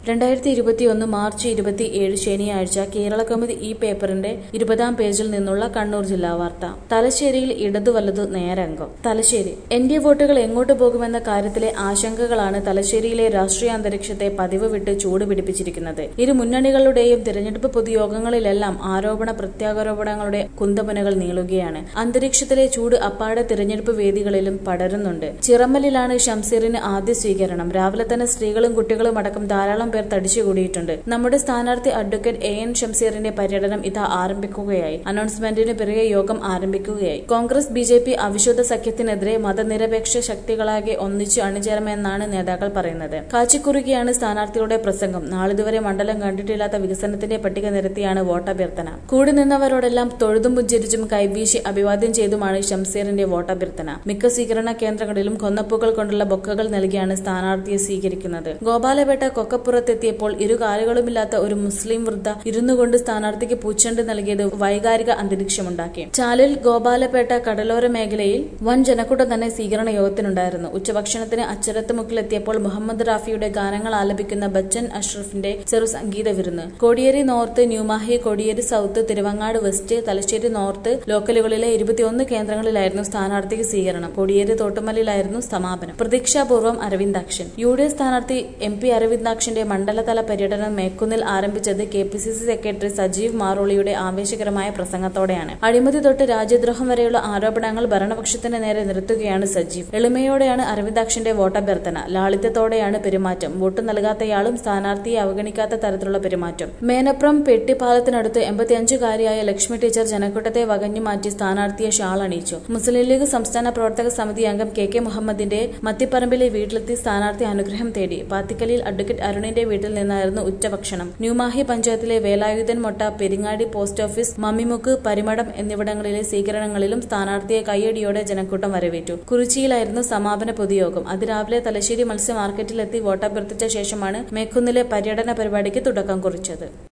രണ്ടായിരത്തി ഇരുപത്തിയൊന്ന് മാർച്ച് ഇരുപത്തി ഏഴ് ശനിയാഴ്ച കേരള കൗമുദി ഈ പേപ്പറിന്റെ ഇരുപതാം പേജിൽ നിന്നുള്ള കണ്ണൂർ ജില്ലാ വാർത്ത തലശ്ശേരിയിൽ ഇടതു വലതു നേരംഗം തലശ്ശേരി എൻ ഡി എ വോട്ടുകൾ എങ്ങോട്ട് പോകുമെന്ന കാര്യത്തിലെ ആശങ്കകളാണ് തലശ്ശേരിയിലെ രാഷ്ട്രീയ അന്തരീക്ഷത്തെ പതിവ് വിട്ട് ചൂട് പിടിപ്പിച്ചിരിക്കുന്നത് ഇരു മുന്നണികളുടെയും തിരഞ്ഞെടുപ്പ് പൊതുയോഗങ്ങളിലെല്ലാം ആരോപണ പ്രത്യാരോപണങ്ങളുടെ കുന്തമുനകൾ നീളുകയാണ് അന്തരീക്ഷത്തിലെ ചൂട് അപ്പാടെ തിരഞ്ഞെടുപ്പ് വേദികളിലും പടരുന്നുണ്ട് ചിറമ്മലിലാണ് ഷംസീറിന് ആദ്യ സ്വീകരണം രാവിലെ തന്നെ സ്ത്രീകളും കുട്ടികളും അടക്കം ധാരാളം പേർ തടിച്ചുകൂടിയിട്ടുണ്ട് നമ്മുടെ സ്ഥാനാർത്ഥി അഡ്വക്കേറ്റ് എ എൻ ഷംസീറിന്റെ പര്യടനം ഇതാ ആരംഭിക്കുകയായി അനൗൺസ്മെന്റിന് പിറകെ യോഗം ആരംഭിക്കുകയായി കോൺഗ്രസ് ബി ജെ പി അവിശുദ്ധ സഖ്യത്തിനെതിരെ മതനിരപേക്ഷ ശക്തികളാകെ ഒന്നിച്ചു അണിചേരമെന്നാണ് നേതാക്കൾ പറയുന്നത് കാച്ചിക്കുറുകിയാണ് സ്ഥാനാർത്ഥിയുടെ പ്രസംഗം നാളിതുവരെ മണ്ഡലം കണ്ടിട്ടില്ലാത്ത വികസനത്തിന്റെ പട്ടിക നിരത്തിയാണ് വോട്ടഭ്യർത്ഥന കൂടി നിന്നവരോടെല്ലാം തൊഴുതും പുഞ്ചിരിച്ചും കൈവീശി അഭിവാദ്യം ചെയ്തുമാണ് ഷംസീറിന്റെ വോട്ടഭ്യർത്ഥന മിക്ക സ്വീകരണ കേന്ദ്രങ്ങളിലും കൊന്നപ്പൂക്കൾ കൊണ്ടുള്ള ബൊക്കകൾ നൽകിയാണ് സ്ഥാനാർത്ഥിയെ സ്വീകരിക്കുന്നത് ഗോപാലപേട്ട കൊക്കപ്പുറത്തെത്തിയപ്പോൾ ഇരു കാലുകളുമില്ലാത്ത ഒരു മുസ്ലിം വൃദ്ധ ഇരുന്നുകൊണ്ട് സ്ഥാനാർത്ഥിക്ക് പൂച്ചെണ്ട് നൽകിയത് വൈകാരിക അന്തരീക്ഷമുണ്ടാക്കി ചാലിൽ ഗോപാലപേട്ട കടലോര മേഖലയിൽ വൻ ജനക്കൂട്ടം തന്നെ സ്വീകരണ യോഗത്തിനുണ്ടായിരുന്നു ഉച്ചഭക്ഷണത്തിന് അച്ചരത്ത് മുക്കിലെത്തിയപ്പോൾ മുഹമ്മദ് റാഫിയുടെ ഗാനങ്ങൾ ആലപിക്കുന്ന ബച്ചൻ അഷ്റഫിന്റെ ചെറു സംഗീത വിരുന്ന് Kodiyeri north New Mahe Kodiyeri south Thiruvangad west Thalassery north ലോക്കലുകളിലെ ഇരുപത്തിയൊന്ന് കേന്ദ്രങ്ങളിലായിരുന്നു സ്ഥാനാർത്ഥിക്ക് സ്വീകരണം കോടിയേരി തോട്ടുമല്ലിലായിരുന്നു സമാപനം പ്രതീക്ഷാപൂർവ്വം അരവിന്ദാക്ഷൻ യു ഡി എഫ് സ്ഥാനാർത്ഥി എം പി അരവിന്ദാക്ഷന്റെ മണ്ഡലതല പര്യടനം മേക്കുന്നിൽ ആരംഭിച്ചത് K P C C secretary Sajeev മാറോളിയുടെ ആവേശകരമായ പ്രസംഗത്തോടെയാണ് അഴിമതി തൊട്ട് രാജ്യദ്രോഹം വരെയുള്ള ആരോപണങ്ങൾ ഭരണപക്ഷത്തിന് നേരെ നിർത്തുകയാണ് സജീവ് എളിമയോടെയാണ് അരവിന്ദാക്ഷന്റെ വോട്ടഭ്യർത്ഥന ലാളിത്യത്തോടെയാണ് പെരുമാറ്റം വോട്ട് നൽകാത്തയാളും സ്ഥാനാർത്ഥിയെ അവഗണിക്കാത്ത തരത്തിലുള്ള പെരുമാറ്റം മേനപ്രം പെട്ടിപ്പാലത്തിനടുത്ത് എൺപത്തിയഞ്ചുകാരിയായ ലക്ഷ്മി ടീച്ചർ ജനക്കൂട്ടത്തെ വകഞ്ഞു മാറ്റി സ്ഥാനാർത്ഥിയെ ഷാൾ അണിയിച്ചു മുസ്ലിം ലീഗ് സംസ്ഥാന പ്രവർത്തക സമിതി അംഗം കെ കെ മുഹമ്മദിന്റെ മത്തിപ്പറമ്പിലെ വീട്ടിലെത്തി സ്ഥാനാർത്ഥി അനുഗ്രഹം തേടി പാത്തിക്കലിൽ അഡ്വക്കേറ്റ് അരുണിന്റെ വീട്ടിൽ നിന്നായിരുന്നു ഉച്ചഭക്ഷണം ന്യൂമാഹി പഞ്ചായത്തിലെ വേലായുധൻ മൊട്ട പെരിങ്ങാടി പോസ്റ്റ് ഓഫീസ് മമ്മിമുക്ക് പരിമടം എന്നിവിടങ്ങളിലെ സ്വീകരണങ്ങളിലും സ്ഥാനാർത്ഥിയെ കയ്യടിയോടെ ജനക്കൂട്ടം വരവേറ്റു കുറിച്ചിയിലായിരുന്നു സമാപന പൊതുയോഗം അതിരാവിലെ തലശ്ശേരി മത്സ്യ മാർക്കറ്റിലെത്തി വോട്ടഭ്യർത്ഥിച്ച ശേഷമാണ് മേക്കുന്നിലെ പര്യടന പരിപാടിക്ക് തുടക്കം കുറിച്ചത്